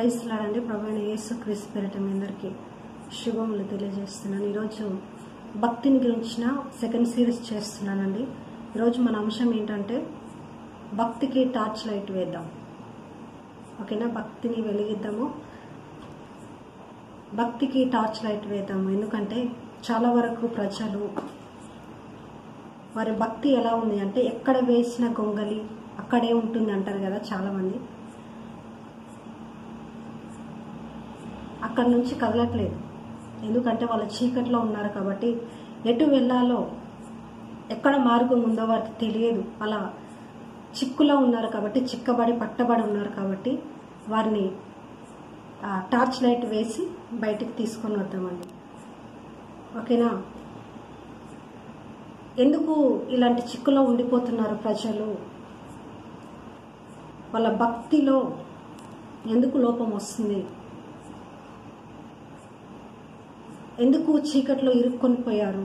praise లాడండి ప్రభు యేసు క్రీస్తు పేరిట మీ అందరికీ శుభములు తెలియజేస్తున్నాను ఈరోజు భక్తిని గురించిన సెకండ్ సిరీస్ చేస్తున్నానండి ఈరోజు మన అంశం ఏంటంటే భక్తికి టార్చ్ లైట్ వేద్దాం ఓకేనా భక్తిని వెలిగిద్దాము భక్తికి టార్చ్ లైట్ వేద్దాము ఎందుకంటే చాలా వరకు ప్రజలు వారి భక్తి ఎలా ఉంది అంటే ఎక్కడ వేసిన గొంగలి అక్కడే ఉంటుంది అంటారు కదా చాలామంది అక్కడి నుంచి కదలట్లేదు ఎందుకంటే వాళ్ళ చీకట్లో ఉన్నారు కాబట్టి ఎటు వెళ్ళాలో ఎక్కడ మార్గం ఉందో వారికి తెలియదు అలా చిక్కులో ఉన్నారు కాబట్టి చిక్కబడి పట్టబడి ఉన్నారు కాబట్టి వారిని ఆ టార్చ్ లైట్ వేసి బయటికి తీసుకొని వద్దామండి ఓకేనా ఎందుకు ఇలాంటి చిక్కులో ఉండిపోతున్నారు ప్రజలు వాళ్ళ భక్తిలో ఎందుకు లోపం వస్తుంది ఎందుకు చీకట్లో ఇరుక్కొని పోయారు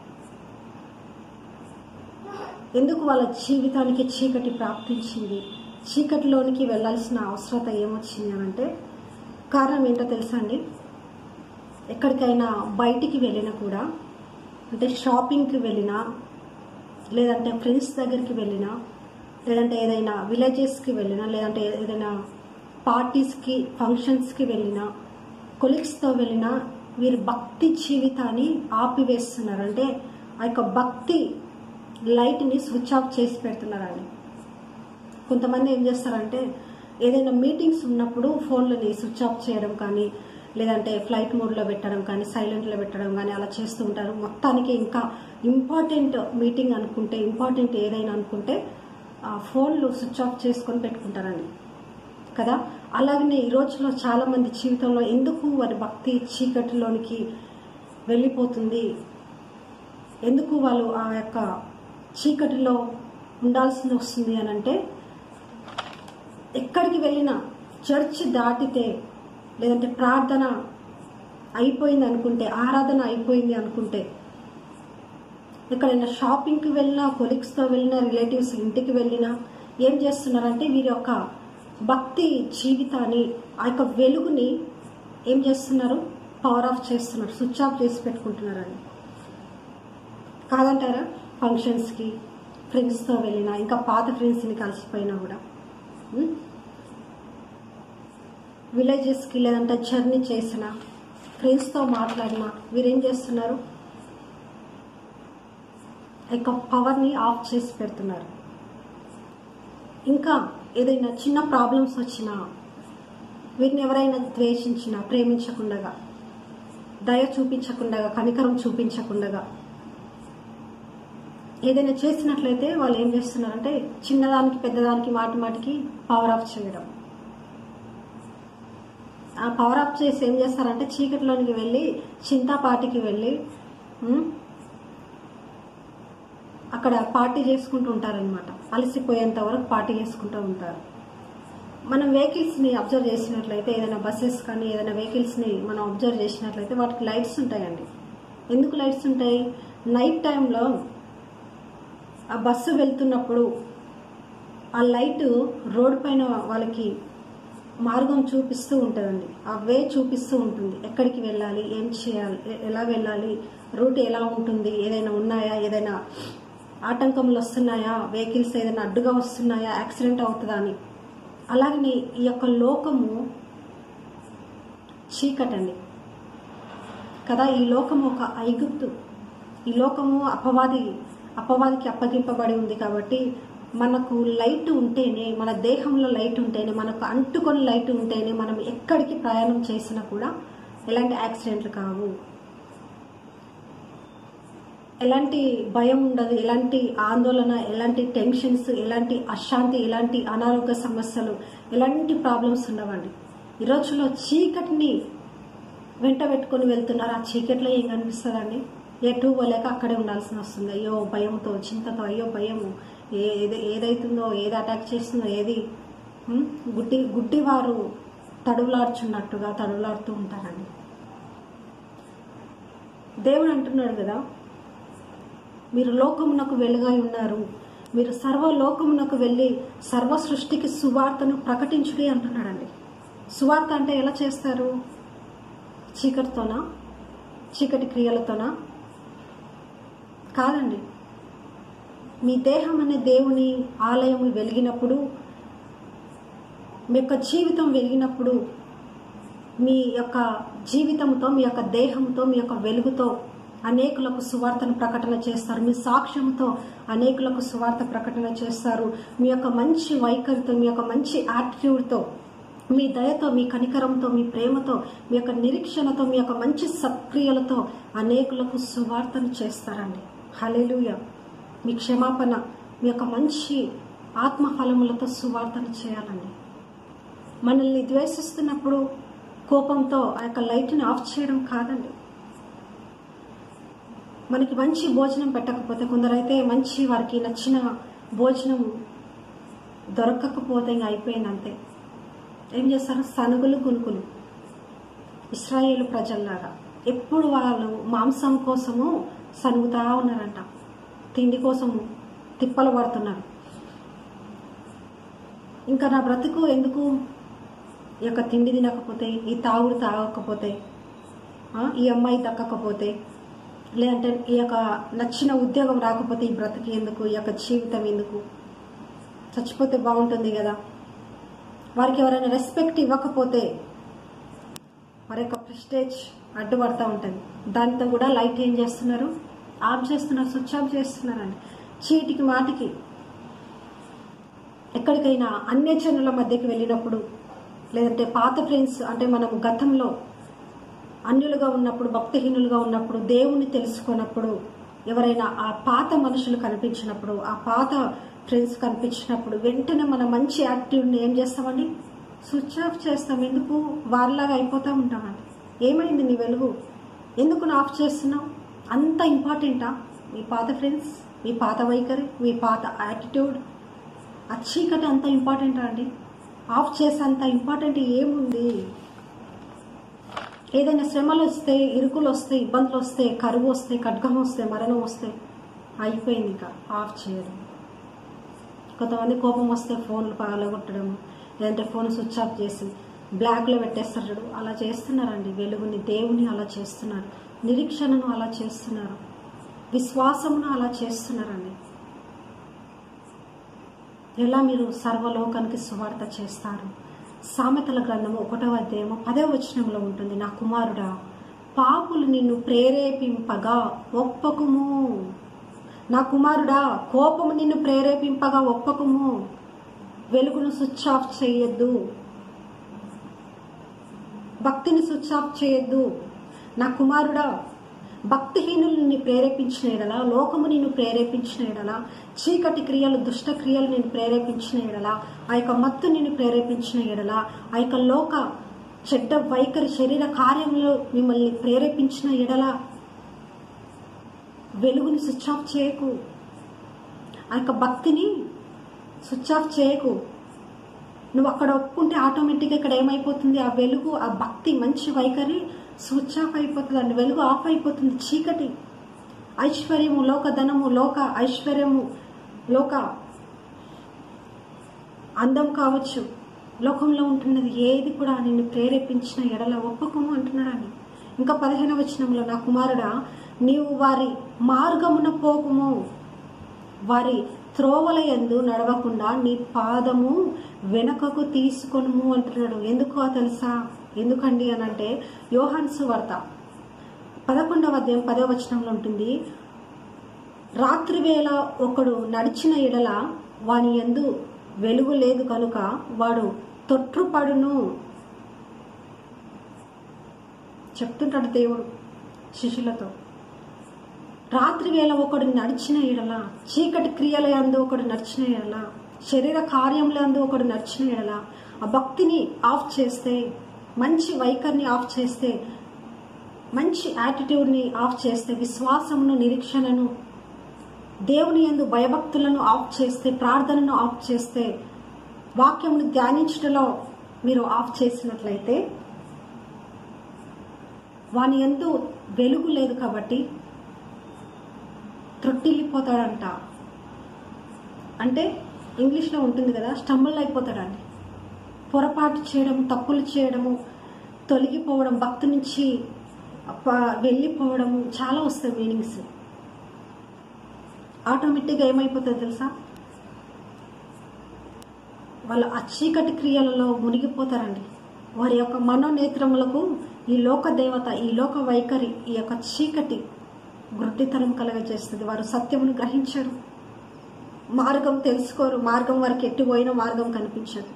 ఎందుకు వాళ్ళ జీవితానికి చీకటి ప్రాప్తించింది చీకటిలోనికి వెళ్ళాల్సిన అవసరత ఏమొచ్చింది అని అంటే కారణం ఏంటో తెలుసా అండి ఎక్కడికైనా బయటికి వెళ్ళినా కూడా అంటే షాపింగ్కి వెళ్ళినా లేదంటే ఫ్రెండ్స్ దగ్గరికి వెళ్ళినా లేదంటే ఏదైనా విలేజెస్కి వెళ్ళినా లేదంటే ఏదైనా పార్టీస్కి ఫంక్షన్స్కి వెళ్ళినా కొలీగ్స్తో వెళ్ళినా వీరి భక్తి జీవితాన్ని ఆపివేస్తున్నారు అంటే ఆ యొక్క భక్తి లైట్ని స్విచ్ ఆఫ్ చేసి పెడుతున్నారండి కొంతమంది ఏం చేస్తారంటే ఏదైనా మీటింగ్స్ ఉన్నప్పుడు ఫోన్లని స్విచ్ ఆఫ్ చేయడం కానీ లేదంటే ఫ్లైట్ మోడ్లో పెట్టడం కానీ సైలెంట్లో పెట్టడం కానీ అలా చేస్తూ ఉంటారు మొత్తానికి ఇంకా ఇంపార్టెంట్ మీటింగ్ అనుకుంటే ఇంపార్టెంట్ ఏదైనా అనుకుంటే ఆ ఫోన్లు స్విచ్ ఆఫ్ చేసుకొని పెట్టుకుంటారండి కదా అలాగనే ఈ రోజులో చాలా మంది జీవితంలో ఎందుకు వారి భక్తి చీకటిలోనికి వెళ్ళిపోతుంది ఎందుకు వాళ్ళు ఆ యొక్క చీకటిలో ఉండాల్సింది వస్తుంది అని అంటే ఎక్కడికి వెళ్ళినా చర్చ్ దాటితే లేదంటే ప్రార్థన అయిపోయింది అనుకుంటే ఆరాధన అయిపోయింది అనుకుంటే ఎక్కడైనా షాపింగ్కి వెళ్ళినా కొలీగ్స్తో వెళ్ళినా రిలేటివ్స్ ఇంటికి వెళ్ళినా ఏం చేస్తున్నారంటే వీరి యొక్క భక్తి జీవితాన్ని ఆ యొక్క వెలుగుని ఏం చేస్తున్నారు పవర్ ఆఫ్ చేస్తున్నారు స్విచ్ ఆఫ్ చేసి పెట్టుకుంటున్నారని కాదంటారా ఫంక్షన్స్కి ఫ్రెండ్స్తో వెళ్ళినా ఇంకా పాత ఫ్రెండ్స్ని కలిసిపోయినా కూడా విలేజెస్కి లేదంటే జర్నీ చేసిన ఫ్రెండ్స్తో మాట్లాడినా వీరేం చేస్తున్నారు యొక్క పవర్ని ఆఫ్ చేసి పెడుతున్నారు ఇంకా ఏదైనా చిన్న ప్రాబ్లమ్స్ వచ్చినా వీరిని ఎవరైనా ద్వేషించినా ప్రేమించకుండగా దయ చూపించకుండగా కనికరం చూపించకుండగా ఏదైనా చేసినట్లయితే వాళ్ళు ఏం చేస్తున్నారంటే చిన్నదానికి పెద్దదానికి మాటి మాటికి పవర్ ఆఫ్ చేయడం ఆ పవర్ ఆఫ్ చేసి ఏం చేస్తారంటే చీకటిలోనికి వెళ్ళి చింతాపాటికి వెళ్ళి అక్కడ పార్టీ చేసుకుంటూ ఉంటారనమాట అలసిపోయేంత వరకు పార్టీ చేసుకుంటూ ఉంటారు మనం వెహికల్స్ని అబ్జర్వ్ చేసినట్లయితే ఏదైనా బస్సెస్ కానీ ఏదైనా వెహికల్స్ని మనం అబ్జర్వ్ చేసినట్లయితే వాటికి లైట్స్ ఉంటాయండి ఎందుకు లైట్స్ ఉంటాయి నైట్ టైంలో ఆ బస్సు వెళ్తున్నప్పుడు ఆ లైట్ రోడ్ పైన వాళ్ళకి మార్గం చూపిస్తూ ఉంటుందండి ఆ వే చూపిస్తూ ఉంటుంది ఎక్కడికి వెళ్ళాలి ఏం చేయాలి ఎలా వెళ్ళాలి రూట్ ఎలా ఉంటుంది ఏదైనా ఉన్నాయా ఏదైనా ఆటంకములు వస్తున్నాయా వెహికల్స్ ఏదైనా అడ్డుగా వస్తున్నాయా యాక్సిడెంట్ అవుతుందా అని అలాగనే ఈ యొక్క లోకము చీకటండి కదా ఈ లోకము ఒక ఐగుప్తు ఈ లోకము అపవాది అపవాదికి అప్పగింపబడి ఉంది కాబట్టి మనకు లైట్ ఉంటేనే మన దేహంలో లైట్ ఉంటేనే మనకు అంటుకొని లైట్ ఉంటేనే మనం ఎక్కడికి ప్రయాణం చేసినా కూడా ఎలాంటి యాక్సిడెంట్లు కావు ఎలాంటి భయం ఉండదు ఎలాంటి ఆందోళన ఎలాంటి టెన్షన్స్ ఎలాంటి అశాంతి ఎలాంటి అనారోగ్య సమస్యలు ఎలాంటి ప్రాబ్లమ్స్ ఉండవండి ఈ రోజులో చీకటిని వెంట పెట్టుకొని వెళ్తున్నారు ఆ చీకట్లో ఏం కనిపిస్తుందండి ఎటు పోలేక అక్కడే ఉండాల్సి వస్తుంది అయ్యో భయంతో చింతతో అయ్యో భయము ఏది ఏదైతుందో ఏది అటాక్ చేస్తుందో ఏది గుడ్డి గుడ్డివారు తడువులాడుచున్నట్టుగా తడువులాడుతూ ఉంటారండి దేవుడు అంటున్నాడు కదా మీరు లోకమునకు వెలుగై ఉన్నారు మీరు సర్వలోకమునకు వెళ్ళి సర్వ సృష్టికి సువార్తను ప్రకటించుడి అంటున్నాడండి సువార్త అంటే ఎలా చేస్తారు చీకటితోనా చీకటి క్రియలతోనా కాదండి మీ దేహం అనే దేవుని ఆలయం వెలిగినప్పుడు మీ యొక్క జీవితం వెలిగినప్పుడు మీ యొక్క జీవితంతో మీ యొక్క దేహంతో మీ యొక్క వెలుగుతో అనేకులకు సువార్తను ప్రకటన చేస్తారు మీ సాక్ష్యంతో అనేకులకు సువార్త ప్రకటన చేస్తారు మీ యొక్క మంచి వైఖరితో మీ యొక్క మంచి యాటిట్యూడ్తో మీ దయతో మీ కనికరంతో మీ ప్రేమతో మీ యొక్క నిరీక్షణతో మీ యొక్క మంచి సత్క్రియలతో అనేకులకు సువార్తను చేస్తారండి హలేలుయ మీ క్షమాపణ మీ యొక్క మంచి ఆత్మఫలములతో సువార్తను చేయాలండి మనల్ని ద్వేషిస్తున్నప్పుడు కోపంతో ఆ యొక్క లైట్ని ఆఫ్ చేయడం కాదండి మనకి మంచి భోజనం పెట్టకపోతే కొందరైతే మంచి వారికి నచ్చిన భోజనం దొరకకపోతే ఇంకా అయిపోయింది అంతే ఏం చేస్తారు సనుగులు గునుకులు ఇస్రాయేల్ ప్రజల్లాగా ఎప్పుడు వాళ్ళు మాంసం కోసము సనుగుతా ఉన్నారంట తిండి కోసము తిప్పలు పడుతున్నారు ఇంకా నా బ్రతుకు ఎందుకు ఈ యొక్క తిండి తినకపోతే ఈ తాగుడు తాగకపోతే ఆ, ఈ అమ్మాయి దక్కకపోతే లేదంటే ఈ యొక్క నచ్చిన ఉద్యోగం రాకపోతే ఈ బ్రతికి ఎందుకు ఈ యొక్క జీవితం ఎందుకు చచ్చిపోతే బాగుంటుంది కదా వారికి ఎవరైనా రెస్పెక్ట్ ఇవ్వకపోతే వారి యొక్క ప్రెస్టేజ్ అడ్డుపడతా ఉంటుంది దాంతో కూడా లైట్ ఏం చేస్తున్నారు ఆఫ్ చేస్తున్నారు స్విచ్ ఆఫ్ చేస్తున్నారండి చీటికి మాటికి ఎక్కడికైనా అన్యజనుల మధ్యకి వెళ్ళినప్పుడు లేదంటే పాత ఫ్రెండ్స్ అంటే మనం గతంలో అన్యులుగా ఉన్నప్పుడు భక్తిహీనులుగా ఉన్నప్పుడు దేవుణ్ణి తెలుసుకున్నప్పుడు ఎవరైనా ఆ పాత మనుషులు కనిపించినప్పుడు ఆ పాత ఫ్రెండ్స్ కనిపించినప్పుడు వెంటనే మన మంచి యాక్టివ్ని ఏం చేస్తామండి స్విచ్ ఆఫ్ చేస్తాం ఎందుకు వాళ్ళలాగా అయిపోతూ ఉంటామండి ఏమైంది నీ వెలుగు ఎందుకు నువ్వు ఆఫ్ చేస్తున్నావు అంత ఇంపార్టెంటా మీ పాత ఫ్రెండ్స్ మీ పాత వైఖరి మీ పాత యాటిట్యూడ్ ఆ చీకటి అంత ఇంపార్టెంటా అండి ఆఫ్ చేసే అంత ఇంపార్టెంట్ ఏముంది ఏదైనా శ్రమలు వస్తే ఇరుకులు వస్తే ఇబ్బందులు వస్తే కరువు వస్తే ఖడ్గం వస్తే మరణం వస్తే అయిపోయింది ఇంకా ఆఫ్ చేయడం కొంతమంది కోపం వస్తే ఫోన్లు పగలగొట్టడం లేదంటే ఫోన్ స్విచ్ ఆఫ్ చేసి బ్లాక్లో పెట్టేస్తారు చూడు అలా చేస్తున్నారండి వెలుగుని దేవుని అలా చేస్తున్నారు నిరీక్షణను అలా చేస్తున్నారు విశ్వాసమును అలా చేస్తున్నారండి ఎలా మీరు సర్వలోకానికి సువార్త చేస్తారు సామెతల గ్రంథము ఒకటవ అధ్యాయము పదవ వచనంలో ఉంటుంది నా కుమారుడా పాపులు నిన్ను ప్రేరేపింపగా ఒప్పకుము నా కుమారుడా కోపము నిన్ను ప్రేరేపింపగా ఒప్పకుము వెలుగును స్విచ్ ఆఫ్ చేయొద్దు భక్తిని స్విచ్ ఆఫ్ చేయొద్దు నా కుమారుడా భక్తిహీనులు నిన్ను ప్రేరేపించిన ఎడల లోకము నిన్ను ప్రేరేపించిన ఎడల చీకటి క్రియలు దుష్ట క్రియలు నిన్ను ప్రేరేపించిన ఎడల ఆ యొక్క మత్తు నిన్ను ప్రేరేపించిన ఎడల ఆ యొక్క లోక చెడ్డ వైఖరి శరీర కార్యంలో మిమ్మల్ని ప్రేరేపించిన ఎడల వెలుగుని స్విచ్ ఆఫ్ చేయకు ఆ యొక్క భక్తిని స్విచ్ ఆఫ్ చేయకు నువ్వు అక్కడ ఒప్పుకుంటే ఆటోమేటిక్గా ఇక్కడ ఏమైపోతుంది ఆ వెలుగు ఆ భక్తి మంచి వైఖరి స్విచ్ ఆఫ్ అయిపోతుంది అండి వెలుగు ఆఫ్ అయిపోతుంది చీకటి ఐశ్వర్యము లోక ధనము లోక ఐశ్వర్యము లోక అందం కావచ్చు లోకంలో ఉంటున్నది ఏది కూడా నిన్ను ప్రేరేపించిన ఎడల ఒప్పుకోము అంటున్నాడని ఇంకా పదిహేను వచనంలో నా కుమారుడా నీవు వారి మార్గమున పోకుము వారి త్రోవల ఎందు నడవకుండా నీ పాదము వెనకకు తీసుకొనుము అంటున్నాడు ఎందుకో తెలుసా ఎందుకండి అని అంటే యోహాన్సు వార్త పదకొండవ అధ్యాయం పదవ వచనంలో ఉంటుంది రాత్రి వేళ ఒకడు నడిచిన ఎడల వాని ఎందు వెలుగు లేదు కనుక వాడు తొట్రుపడును చెప్తుంటాడు దేవుడు శిష్యులతో రాత్రి వేళ ఒకడు నడిచిన ఎడల చీకటి క్రియల అందు ఒకడు నడిచిన ఎడల శరీర కార్యముల అందు ఒకడు నడిచిన ఎడల ఆ భక్తిని ఆఫ్ చేస్తే మంచి వైఖరిని ఆఫ్ చేస్తే మంచి యాటిట్యూడ్ని ఆఫ్ చేస్తే విశ్వాసమును నిరీక్షణను దేవుని యందు భయభక్తులను ఆఫ్ చేస్తే ప్రార్థనను ఆఫ్ చేస్తే వాక్యమును ధ్యానించడంలో మీరు ఆఫ్ చేసినట్లయితే వాని ఎందు వెలుగు లేదు కాబట్టి త్రొట్టిల్లిపోతాడంట అంటే ఇంగ్లీష్లో ఉంటుంది కదా స్టంబుల్ అయిపోతాడండి పొరపాటు చేయడం తప్పులు చేయడము తొలగిపోవడం భక్తి నుంచి ప- వెళ్ళిపోవడం చాలా వస్తాయి మీనింగ్స్ ఆటోమేటిక్గా ఏమైపోతుంది తెలుసా వాళ్ళు ఆ చీకటి క్రియలలో మునిగిపోతారండి వారి యొక్క మనోనేత్రములకు ఈ లోక దేవత ఈ లోక వైఖరి ఈ యొక్క చీకటి వృద్ధితనం కలగజేస్తుంది వారు సత్యమును గ్రహించరు మార్గం తెలుసుకోరు మార్గం వారికి ఎట్టిపోయిన మార్గం కనిపించదు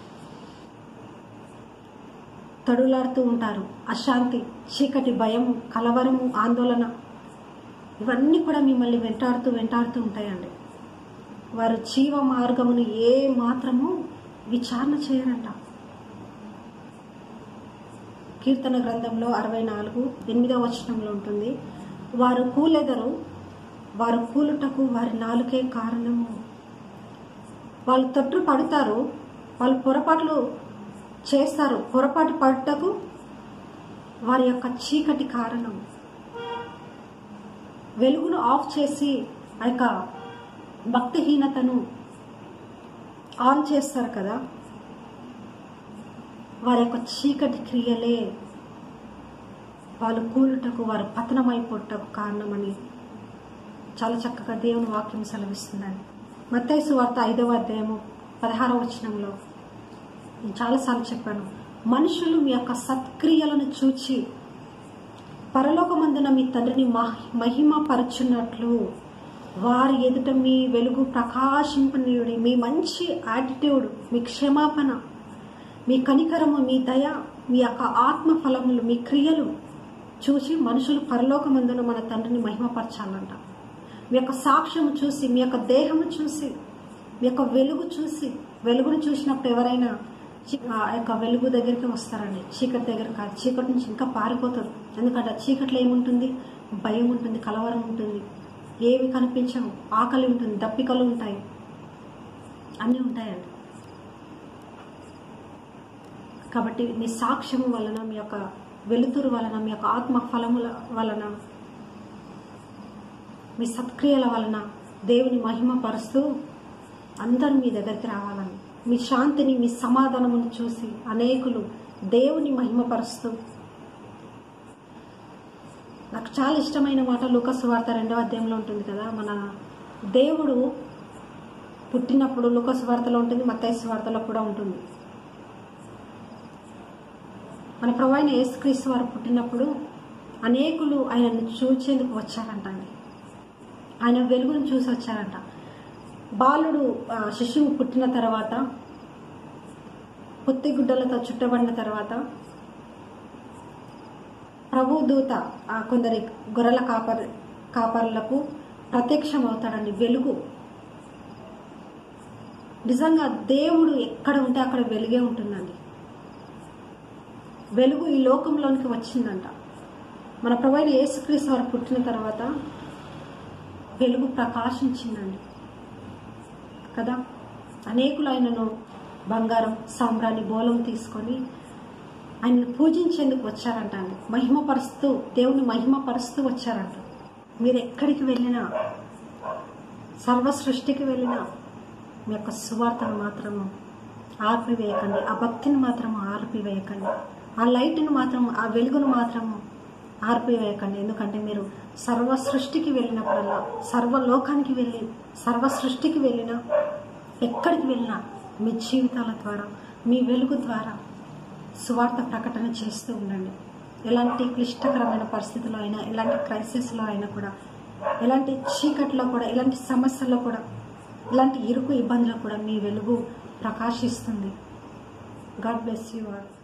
తడులాడుతూ ఉంటారు అశాంతి చీకటి భయము కలవరము ఆందోళన ఇవన్నీ కూడా మిమ్మల్ని వెంటాడుతూ వెంటాడుతూ ఉంటాయండి వారు జీవ మార్గమును ఏ మాత్రము విచారణ చేయరంట కీర్తన గ్రంథంలో అరవై నాలుగు ఎనిమిదవ వచనంలో ఉంటుంది వారు కూలెదరు వారు కూలుటకు వారి నాలుకే కారణము వాళ్ళు తొట్టు పడతారు వాళ్ళు పొరపాట్లు చేస్తారు పొరపాటు పడుటకు వారి యొక్క చీకటి కారణం వెలుగును ఆఫ్ చేసి ఆ యొక్క భక్తిహీనతను ఆన్ చేస్తారు కదా వారి యొక్క చీకటి క్రియలే వాళ్ళు కూలుటకు వారు పతనమైపోటకు కారణమని చాలా చక్కగా దేవుని వాక్యం సెలవిస్తుందండి మత్తైసు వార్త ఐదవ అధ్యాయము పదహారవ వచనంలో నేను చాలాసార్లు చెప్పాను మనుషులు మీ యొక్క సత్క్రియలను చూచి పరలోకమందున మీ తండ్రిని మహిమ పరచున్నట్లు వారి ఎదుట మీ వెలుగు ప్రకాశింపనీయుడి మీ మంచి యాటిట్యూడ్ మీ క్షమాపణ మీ కనికరము మీ దయ మీ యొక్క ఆత్మ ఫలములు మీ క్రియలు చూసి మనుషులు పరలోకమందున మన తండ్రిని మహిమపరచాలంట మీ యొక్క సాక్ష్యం చూసి మీ యొక్క దేహము చూసి మీ యొక్క వెలుగు చూసి వెలుగును చూసినప్పుడు ఎవరైనా చి- ఆ యొక్క వెలుగు దగ్గరికి వస్తారండి చీకటి దగ్గర కాదు చీకటి నుంచి ఇంకా పారిపోతారు ఎందుకంటే ఆ చీకట్లో ఏముంటుంది భయం ఉంటుంది కలవరం ఉంటుంది ఏవి కనిపించవు ఆకలి ఉంటుంది దప్పికలు ఉంటాయి అన్నీ ఉంటాయండి కాబట్టి మీ సాక్ష్యము వలన మీ యొక్క వెలుతురు వలన మీ యొక్క ఆత్మ ఫలముల వలన మీ సత్క్రియల వలన దేవుని మహిమ పరుస్తూ అందరూ మీ దగ్గరికి రావాలని మీ శాంతిని మీ సమాధానమును చూసి అనేకులు దేవుని మహిమపరుస్తూ నాకు చాలా ఇష్టమైన మాట లూకస్ వార్త రెండవ అధ్యాయంలో ఉంటుంది కదా మన దేవుడు పుట్టినప్పుడు లూకస్ వార్తలో ఉంటుంది మత్తైస్ వార్తలో కూడా ఉంటుంది మన ప్రవైన యేసుక్రీస్తు వారు పుట్టినప్పుడు అనేకులు ఆయనను చూచేందుకు వచ్చారంట అండి ఆయన వెలుగును చూసి వచ్చారంట బాలుడు ఆ, శిశువు పుట్టిన తర్వాత పొత్తిగుడ్డలతో చుట్టబడిన తర్వాత ప్రభు దూత ఆ కొందరి గొర్రెల కాపర్ కాపరులకు ప్రత్యక్షం అవుతాడండి వెలుగు నిజంగా దేవుడు ఎక్కడ ఉంటే అక్కడ వెలుగే ఉంటుందండి వెలుగు ఈ లోకంలోనికి వచ్చిందంట మన ప్రవైన యేసుక్రీస్తు వారు పుట్టిన తర్వాత వెలుగు ప్రకాశించిందండి కదా అనేకులు ఆయనను బంగారం సాంబ్రాణి బోలం తీసుకొని ఆయనను పూజించేందుకు వచ్చారంట అండి మహిమపరుస్తూ దేవుని మహిమపరుస్తూ వచ్చారంట మీరు ఎక్కడికి వెళ్ళినా సర్వ సృష్టికి వెళ్ళినా మీ యొక్క సువార్తను మాత్రము ఆర్పివేయకండి ఆ భక్తిని మాత్రం ఆర్పివేయకండి ఆ లైట్ను మాత్రం ఆ వెలుగును మాత్రం ఆర్పివేయకండి ఎందుకంటే మీరు సర్వ సృష్టికి వెళ్ళినప్పుడల్లా సర్వలోకానికి వెళ్ళి సర్వ సృష్టికి వెళ్ళినా ఎక్కడికి వెళ్ళినా మీ జీవితాల ద్వారా మీ వెలుగు ద్వారా సువార్త ప్రకటన చేస్తూ ఉండండి ఎలాంటి క్లిష్టకరమైన పరిస్థితుల్లో అయినా ఎలాంటి క్రైసిస్లో అయినా కూడా ఎలాంటి చీకట్లో కూడా ఎలాంటి సమస్యల్లో కూడా ఇలాంటి ఇరుకు ఇబ్బందులు కూడా మీ వెలుగు ప్రకాశిస్తుంది గాడ్ బ్లెస్ యూ ఆల్